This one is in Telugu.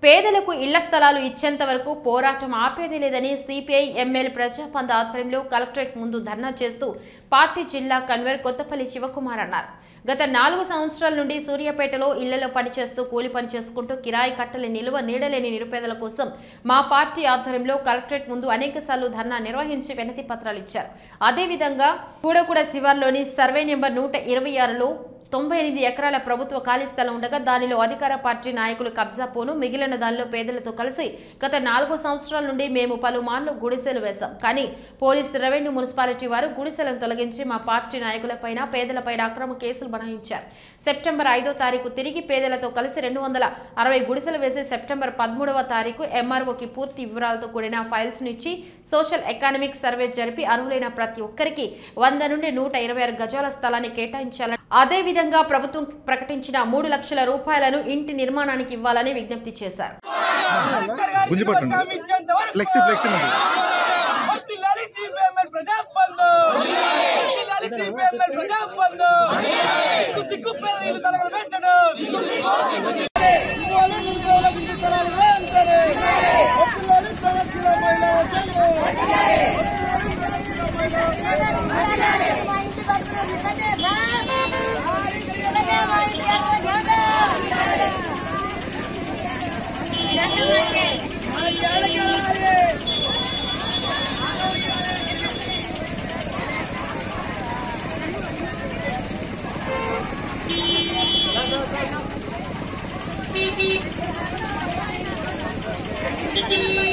పేదలకు ఇళ్ల స్థలాలు ఇచ్చేంత వరకు పోరాటం ఆపేది లేదని సిపిఐ ఎంఎల్ ప్రజాపంద్ ఆధ్వర్యంలో కలెక్టరేట్ ముందు ధర్నా చేస్తూ పార్టీ జిల్లా కన్వీనర్ కొత్తపల్లి శివకుమార్ అన్నారు గత నాలుగు సంవత్సరాల నుండి సూర్యాపేటలో ఇళ్లలో పనిచేస్తూ కూలి పని చేసుకుంటూ కిరాయి కట్టలు నిలువ నీడలేని నిరుపేదల కోసం మా పార్టీ ఆధ్వర్యంలో కలెక్టరేట్ ముందు అనేక సార్లు ధర్నా నిర్వహించి వినతి పత్రాలు ఇచ్చారు అదేవిధంగా కూడకూడ శివార్లోని సర్వే నెంబర్ నూట ఇరవై ఆరులో తొంభై ఎనిమిది ఎకరాల ప్రభుత్వ ఖాళీ స్థలం ఉండగా దానిలో అధికార పార్టీ నాయకులు కబ్జా పోను మిగిలిన దానిలో పేదలతో కలిసి గత నాలుగు సంవత్సరాల నుండి మేము పలుమార్లు గుడిసెలు వేశాం కానీ పోలీసు రెవెన్యూ మున్సిపాలిటీ వారు గుడిసెలను తొలగించి మా పార్టీ నాయకులపైన పేదలపైన అక్రమ కేసులు బనాయించారు సెప్టెంబర్ ఐదో తారీఖు తిరిగి పేదలతో కలిసి రెండు వందల అరవై గుడిసెలు వేసి సెప్టెంబర్ పదమూడవ తారీఖు ఎంఆర్ఓకి పూర్తి వివరాలతో కూడిన ఫైల్స్ ఇచ్చి సోషల్ ఎకానమిక్ సర్వే జరిపి అర్హులైన ప్రతి ఒక్కరికి వంద నుండి నూట ఇరవై ఆరు గజాల స్థలాన్ని కేటాయించాలని అదే విధంగా ప్రభుత్వం ప్రకటించిన మూడు లక్షల రూపాయలను ఇంటి నిర్మాణానికి ఇవ్వాలని విజ్ఞప్తి చేశారు గుంజిపట్టండి ఫ్లెక్సీ ఫ్లెక్సీ మంచి వర్తిల్లాలి సిపిఎంఎల్ ప్రజాబంధు వర్తిల్లాలి సిపిఎంఎల్ ప్రజాబంధు సిగ్గు సిగ్గు పేద నీళ్లు తలగలు పెట్టడు ఇవాళ నిరుపేద ఇంటి స్థలాలు వెంటనే వర్తిల్లాలి ప్రగతిశీల మహిళా సంఘం వర్తిల్లాలి ప్రగతిశీల మహిళా సంఘం Beep beep.